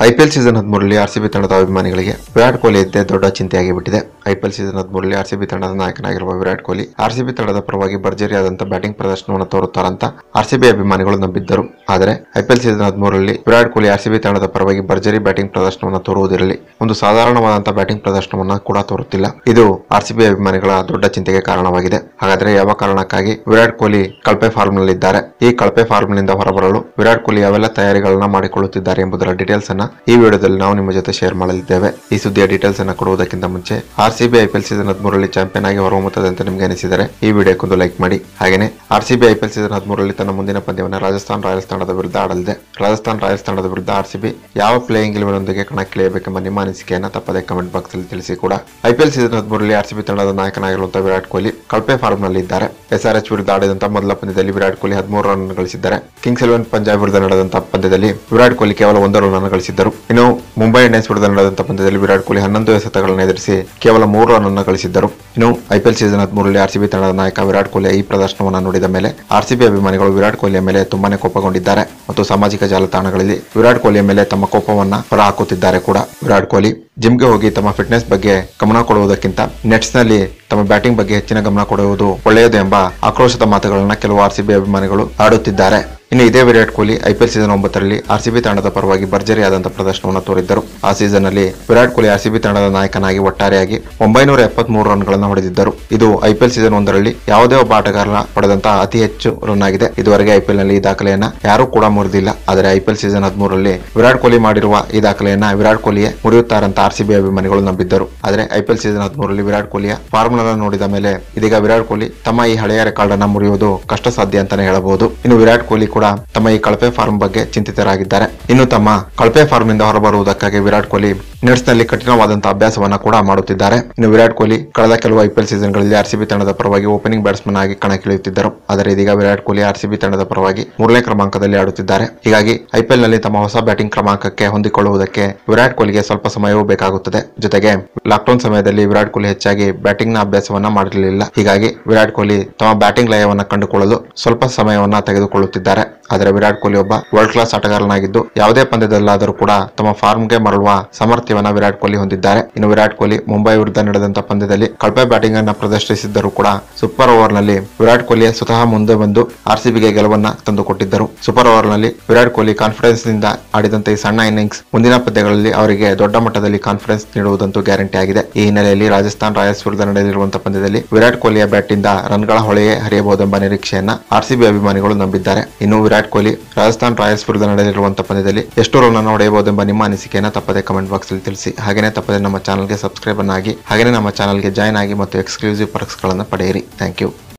IPL season ಹದಿಮೂರರಲ್ಲಿ RCB ತಂಡದ ಅಭಿಮಾನಿಗಳಿಗೆ ವಿರಾಟ್ ಕೊಹ್ಲಿ ಇದ್ದೇ ದೊಡ್ಡ ಚಿಂತೆಯಾಗಿ ಬಿಟ್ಟಿದೆ ಐಪಿಎಲ್ ಸೀಸನ್ ಹದಿಮೂರರಲ್ಲಿ ಆರ್ಸಿಬಿ ತಂಡದ ನಾಯಕನಾಗಿರುವ ವಿರಾಟ್ ಕೊಹ್ಲಿ ಆರ್ಸಿಬಿ ತಂಡದ ಪರವಾಗಿ ಭರ್ಜರಿಯಾದಂತಹ ಬ್ಯಾಟಿಂಗ್ ಪ್ರದರ್ಶನವನ್ನು ತೋರುತ್ತಾರಂತ ಆರ್ಸಿಬಿ ಅಭಿಮಾನಿಗಳು ನಂಬಿದ್ದರು ಆದರೆ ಐಪಿಎಲ್ ಸೀಸನ್ ಹದಿಮೂರರಲ್ಲಿ ವಿರಾಟ್ ಕೊಹ್ಲಿ ಆರ್ಸಿಬಿ ತಂಡದ ಪರವಾಗಿ ಭರ್ಜರಿ ಬ್ಯಾಟಿಂಗ್ ಪ್ರದರ್ಶನವನ್ನು ತೋರುವುದಿರಲಿ ಒಂದು ಸಾಧಾರಣವಾದಂತಹ ಬ್ಯಾಟಿಂಗ್ ಪ್ರದರ್ಶನವನ್ನು ಕೂಡ ತೋರುತ್ತಿಲ್ಲ ಇದು ಆರ್ಸಿಬಿ ಅಭಿಮಾನಿಗಳ ದೊಡ್ಡ ಚಿಂತೆಗೆ ಕಾರಣವಾಗಿದೆ ಹಾಗಾದ್ರೆ ಯಾವ ಕಾರಣಕ್ಕಾಗಿ ವಿರಾಟ್ ಕೊಹ್ಲಿ ಕಳಪೆ ಫಾರ್ಮ್ ನಲ್ಲಿದ್ದಾರೆ ಈ ಕಳಪೆ ಫಾರ್ಮ್ ನಿಂದ ಹೊರಬರಲು ವಿರಾಟ್ ಕೊಹ್ಲಿ ಯಾವೆಲ್ಲ ತಯಾರಿಗಳನ್ನ ಮಾಡಿಕೊಳ್ಳುತ್ತಿದ್ದಾರೆ ಎಂಬುದರ ಡೀಟೇಲ್ಸ್ ಅನ್ನ ಈ ವಿಡಿಯೋದಲ್ಲಿ ನಾವು ನಿಮ್ಮ ಜೊತೆ ಶೇರ್ ಮಾಡಲಿದ್ದೇವೆ ಈ ಸುದ್ದಿಯ ಡೀಟೇಲ್ಸ್ ಅನ್ನ ಕೊಡುವುದಕ್ಕಿಂತ ಮುಂಚೆ ಆರ್ಸಿಬಿ ಐಪಿಎಲ್ ಸೀಸನ್ ಹದಿಮೂರರಲ್ಲಿ ಚಾಂಪಿಯನ್ ಆಗಿ ಹೊರಹೊಮ್ಮುತ್ತದೆ ಅಂತ ನಿಮ್ಗೆ ಅನಿಸಿದರೆ ಈ ವಿಡಿಯೋಕ್ಕೊಂದು ಲೈಕ್ ಮಾಡಿ ಹಾಗೆಯೇ ಆರ್ಸಿಬಿ ಐಪಿಎಲ್ ಸೀಸನ್ ಹದಿಮೂರರಲ್ಲಿ ತನ್ನ ಮುಂದಿನ ಪಂದ್ಯವನ್ನು ರಾಜಸ್ಥಾನ್ ರಾಯಲ್ಸ್ ತಂಡದ ವಿರುದ್ಧ ಆಡಲಿದೆ ರಾಜಸ್ಥಾನ್ ರಾಯಲ್ಸ್ ತಂಡದ ವಿರುದ್ಧ ಆರ್ಸಿಬಿ ಯಾವ ಪ್ಲೇಯಿಂಗ್ ಇಲೆವೆನ್ನೊಂದಿಗೆ ಕಣಕ್ಕಿಳಿಯಬೇಕೆಂಬ ನಿಮ್ಮ ಅನಿಸಿಕೆಯನ್ನು ತಪ್ಪದೆ ಕಮೆಂಟ್ ಬಾಕ್ಸ್ ಅಲ್ಲಿ ತಿಳಿಸಿ ಕೂಡ ಐಪಿಎಲ್ ಸೀಸನ್ ಹದಿಮೂರರಲ್ಲಿ ಆರ್ಸಿಬಿ ತಂಡದ ನಾಯಕನಾಗಿರುವಂತಹ ವಿರಾಟ್ ಕೊಹ್ಲಿ ಕಳಪೆ ಫಾರ್ಮ್ ನಲ್ಲಿ ಇದ್ದಾರೆ ಎಸ್ಆರ್ಎಚ್ ವಿರುದ್ಧ ಆಡಿದಂತಹ ಮೊದಲ ಪಂದ್ಯದಲ್ಲಿ ವಿರಾಟ್ ಕೊಹ್ಲಿ ಹದಿಮೂರು ರನ್ ಗಳಿಸಿದ್ದಾರೆ ಕಿಂಗ್ಸ್ ಎಲೆವೆನ್ ಪಂಜಾಬ್ ವಿರುದ್ಧ ನಡೆದಂತಹ ಪಂದ್ಯದಲ್ಲಿ ವಿರಾಟ್ ಕೊಹ್ಲಿ ಕೇವಲ ಒಂದು ರನ್ ಗಳಿಸಿದ್ದರು ಇನ್ನು ಮುಂಬೈ ಇಂಡಿಯನ್ಸ್ ವಿರುದ್ಧ ನಡೆದಂತಹ ಪಂದ್ಯದಲ್ಲಿ ವಿರಾಟ್ ಕೊಹ್ಲಿ ಹನ್ನೊಂದು ಎಸೆತಗಳನ್ನು ಎದುರಿಸಿ ಕೇವಲ ಮೂರು ರನ್ ಅನ್ನು ಗಳಿಸಿದ್ದರು ಇನ್ನು ಐಪಿಎಲ್ ಸೀಸನ್ ಹದಿಮೂರರಲ್ಲಿ ಆರ್ಸಿಬಿ ತಂಡದ ನಾಯಕ ವಿರಾಟ್ ಕೊಹ್ಲಿ ಈ ಪ್ರದರ್ಶನವನ್ನು ನೋಡಿದ ಮೇಲೆ ಆರ್ಸಿಬಿ ಅಭಿಮಾನಿಗಳು ವಿರಾಟ್ ಕೊಹ್ಲಿಯ ಮೇಲೆ ತುಂಬಾನೇ ಕೋಪಗೊಂಡಿದ್ದಾರೆ ಮತ್ತು ಸಾಮಾಜಿಕ ಜಾಲತಾಣಗಳಲ್ಲಿ ವಿರಾಟ್ ಕೊಹ್ಲಿಯ ಮೇಲೆ ತಮ್ಮ ಕೋಪವನ್ನ ಹೊರಹಾಕುತ್ತಿದ್ದಾರೆ ಕೂಡ ವಿರಾಟ್ ಕೊಹ್ಲಿ ಜಿಮ್ಗೆ ಹೋಗಿ ತಮ್ಮ ಫಿಟ್ನೆಸ್ ಬಗ್ಗೆ ಗಮನ ಕೊಡುವುದಕ್ಕಿಂತ ನೆಟ್ಸ್ ನಲ್ಲಿ ತಮ್ಮ ಬ್ಯಾಟಿಂಗ್ ಬಗ್ಗೆ ಹೆಚ್ಚಿನ ಗಮನ ಕೊಡುವುದು ಒಳ್ಳೆಯದು ಎಂಬ ಆಕ್ರೋಶದ ಮಾತುಗಳನ್ನ ಕೆಲವು ಆರ್ಸಿಬಿ ಅಭಿಮಾನಿಗಳು ಆಡುತ್ತಿದ್ದಾರೆ ಇನ್ನು ಇದೇ ವಿರಾಟ್ ಕೊಹ್ಲಿ ಐಪಿಎಲ್ ಸೀಸನ್ ಒಂಬತ್ತರಲ್ಲಿ ಆರ್ಸಿಬಿ ತಂಡದ ಪರವಾಗಿ ಭರ್ಜರಿಯಾದಂತಹ ಪ್ರದರ್ಶನವನ್ನು ತೋರಿದ್ದರು ಆ ಸೀಸನ್ ನಲ್ಲಿ ವಿರಾಟ್ ಕೊಹ್ಲಿ ಆರ್ಸಿಬಿ ತಂಡದ ನಾಯಕನಾಗಿ ಒಟ್ಟಾರೆಯಾಗಿ ಒಂಬೈನೂರ ಎಪ್ಪತ್ಮೂರು ರನ್ಗಳನ್ನು ಹೊಡೆದಿದ್ದರು ಇದು ಐಪಿಎಲ್ ಸೀಸನ್ ಒಂದರಲ್ಲಿ ಯಾವುದೇ ಒಬ್ಬ ಆಟಗಾರನ ಪಡೆದಂತಹ ಅತಿ ಹೆಚ್ಚು ರನ್ ಆಗಿದೆ ಇದುವರೆಗೆ ಐಪಿಎಲ್ ನಲ್ಲಿ ಈ ದಾಖಲೆಯನ್ನ ಯಾರೂ ಕೂಡ ಮುರಿದಿಲ್ಲ ಆದರೆ ಐಪಿಎಲ್ ಸೀಸನ್ ಹದಿಮೂರರಲ್ಲಿ ವಿರಾಟ್ ಕೊಹ್ಲಿ ಮಾಡಿರುವ ಈ ದಾಖಲೆಯನ್ನ ವಿರಾಟ್ ಕೊಹ್ಲಿಯೇ ಮುರಿಯುತ್ತಾರಂತ ಆರ್ಸಿಬಿ ಅಭಿಮಾನಿಗಳು ನಂಬಿದ್ದರು ಆದರೆ ಐಪಿಎಲ್ ಸೀಸನ್ ಹದಿಮೂರರಲ್ಲಿ ವಿರಾಟ್ ಕೊಹ್ಲಿಯ ಫಾರ್ಮ್ ಅನ್ನು ನೋಡಿದ ಮೇಲೆ ಇದೀಗ ವಿರಾಟ್ ಕೊಹ್ಲಿ ತಮ್ಮ ಈ ಹಳೆಯ ರೆಕಾರ್ಡ್ ಅನ್ನ ಮುರಿಯುವುದು ಕಷ್ಟ ಸಾಧ್ಯ ಅಂತಾನೆ ಹೇಳಬಹುದು ಇನ್ನು ವಿರಾಟ್ ಕೊಹ್ಲಿ ಕೂಡ ತಮ್ಮ ಈ ಕಳಪೆ ಫಾರ್ಮ್ ಬಗ್ಗೆ ಚಿಂತಿತರಾಗಿದ್ದಾರೆ ಇನ್ನು ತಮ್ಮ ಕಳಪೆ ಫಾರ್ಮ್ ನಿಂದ ಹೊರಬರುವುದಕ್ಕಾಗಿ ವಿರಾಟ್ ಕೊಹ್ಲಿ ನೆಟ್ಸ್ ನಲ್ಲಿ ಕಠಿಣವಾದಂತಹ ಅಭ್ಯಾಸವನ್ನ ಕೂಡ ಮಾಡುತ್ತಿದ್ದಾರೆ ಇನ್ನು ವಿರಾಟ್ ಕೊಹ್ಲಿ ಕಳೆದ ಕೆಲವು ಐಪಿಎಲ್ ಸೀಸನ್ಗಳಲ್ಲಿ ಆರ್ಸಿಬಿ ತಂಡದ ಪರವಾಗಿ ಓಪನಿಂಗ್ ಬ್ಯಾಟ್ಸ್ಮನ್ ಆಗಿ ಕಣಕ್ಕಿಳಿಯುತ್ತಿದ್ದರು ಆದರೆ ಇದೀಗ ವಿರಾಟ್ ಕೊಹ್ಲಿ ಆರ್ಸಿಬಿ ತಂಡದ ಪರವಾಗಿ ಮೂರನೇ ಕ್ರಮಾಂಕದಲ್ಲಿ ಆಡುತ್ತಿದ್ದಾರೆ ಹೀಗಾಗಿ ಐಪಿಎಲ್ ನಲ್ಲಿ ತಮ್ಮ ಹೊಸ ಬ್ಯಾಟಿಂಗ್ ಕ್ರಮಾಂಕಕ್ಕೆ ಹೊಂದಿಕೊಳ್ಳುವುದಕ್ಕೆ ವಿರಾಟ್ ಕೊಹ್ಲಿಗೆ ಸ್ವಲ್ಪ ಸಮಯವೂ ಬೇಕಾಗುತ್ತದೆ ಜೊತೆಗೆ ಲಾಕ್ಡೌನ್ ಸಮಯದಲ್ಲಿ ವಿರಾಟ್ ಕೊಹ್ಲಿ ಹೆಚ್ಚಾಗಿ ಬ್ಯಾಟಿಂಗ್ ನ ಅಭ್ಯಾಸವನ್ನ ಮಾಡಿರಲಿಲ್ಲ ಹೀಗಾಗಿ ವಿರಾಟ್ ಕೊಹ್ಲಿ ತಮ್ಮ ಬ್ಯಾಟಿಂಗ್ ಲಯವನ್ನ ಕಂಡುಕೊಳ್ಳಲು ಸ್ವಲ್ಪ ಸಮಯವನ್ನ ತೆಗೆದುಕೊಳ್ಳುತ್ತಿದ್ದಾರೆ ಆದರೆ ವಿರಾಟ್ ಕೊಹ್ಲಿ ಒಬ್ಬ ವರ್ಲ್ಡ್ ಕ್ಲಾಸ್ ಆಟಗಾರನಾಗಿದ್ದು ಯಾವುದೇ ಪಂದ್ಯದಲ್ಲಾದರೂ ಕೂಡ ತಮ್ಮ ಫಾರ್ಮ್ಗೆ ಮರಳುವ ಸಾಮರ್ಥ್ಯವನ್ನ ವಿರಾಟ್ ಕೊಹ್ಲಿ ಹೊಂದಿದ್ದಾರೆ ಇನ್ನು ವಿರಾಟ್ ಕೊಹ್ಲಿ ಮುಂಬೈ ವಿರುದ್ಧ ನಡೆದಂತಹ ಪಂದ್ಯದಲ್ಲಿ ಕಳಪೆ ಬ್ಯಾಟಿಂಗ್ ಅನ್ನ ಪ್ರದರ್ಶಿಸಿದ್ದರೂ ಕೂಡ ಸೂಪರ್ ಓವರ್ ನಲ್ಲಿ ವಿರಾಟ್ ಕೊಹ್ಲಿ ಸ್ವತಃ ಮುಂದೆ ಬಂದು ಆರ್ಸಿಬಿಗೆ ಗೆಲುವನ್ನ ತಂದುಕೊಟ್ಟಿದ್ದರು ಸೂಪರ್ ಓವರ್ ನಲ್ಲಿ ವಿರಾಟ್ ಕೊಹ್ಲಿ ಕಾನ್ಫಿಡೆನ್ಸ್ ನಿಂದ ಆಡಿದಂತ ಈ ಸಣ್ಣ ಇನ್ನಿಂಗ್ಸ್ ಮುಂದಿನ ಪಂದ್ಯಗಳಲ್ಲಿ ಅವರಿಗೆ ದೊಡ್ಡ ಮಟ್ಟದಲ್ಲಿ ಕಾನ್ಫಿಡೆನ್ಸ್ ನೀಡುವುದಂತೂ ಗ್ಯಾರಂಟಿ ಆಗಿದೆ ಈ ಹಿನ್ನೆಲೆಯಲ್ಲಿ ರಾಜಸ್ಥಾನ್ ರಾಯಲ್ಸ್ ವಿರುದ್ಧ ನಡೆಯಲಿರುವಂತಹ ಪಂದ್ಯದಲ್ಲಿ ವಿರಾಟ್ ಕೊಹ್ಲಿಯ ಬ್ಯಾಟ್ ಇಂದ ರನ್ಗಳ ಹೊಳೆಯೇ ಹರಿಯಬಹುದೆಂಬ ನಿರೀಕ್ಷೆಯನ್ನ ಆರ್ಸಿಬಿ ಅಭಿಮಾನಿಗಳು ನಂಬಿದ್ದಾರೆ ಇನ್ನು ವಿರಾಟ್ ಕೊಹ್ಲಿ ರಾಜಸ್ಥಾನ್ ರಾಯಲ್ಸ್ ವಿರುದ್ಧ ನಡೆಯಲಿರುವಂತಹ ಪಂದ್ಯದಲ್ಲಿ ಎಷ್ಟು ರನ್ ಅನ್ನು ಹೊಡೆಯಬಹುದೆಂಬ ನಿಮ್ಮ ಅನಿಸಿಕೆಯನ್ನು ತಪ್ಪದೆ ಕಮೆಂಟ್ ಬಾಕ್ಸ್ ಅಲ್ಲಿ ತಿಳಿಸಿ ಹಾಗೆಯೇ ತಪ್ಪದೆ ನಮ್ಮ ಚಾನಲ್ಗೆ ಸಬ್ಸ್ಕ್ರೈಬ್ ಆಗಿ ಹಾಗೆಯೇ ನಮ್ಮ ಚಾನಲ್ಗೆ ಜಾಯ್ನ್ ಆಗಿ ಮತ್ತು ಎಕ್ಸ್ಕ್ಲೂಸಿವ್ ಪರ್ಕ್ಸ್ಗಳನ್ನು ಪಡೆಯಿರಿ ಥ್ಯಾಂಕ್ ಯು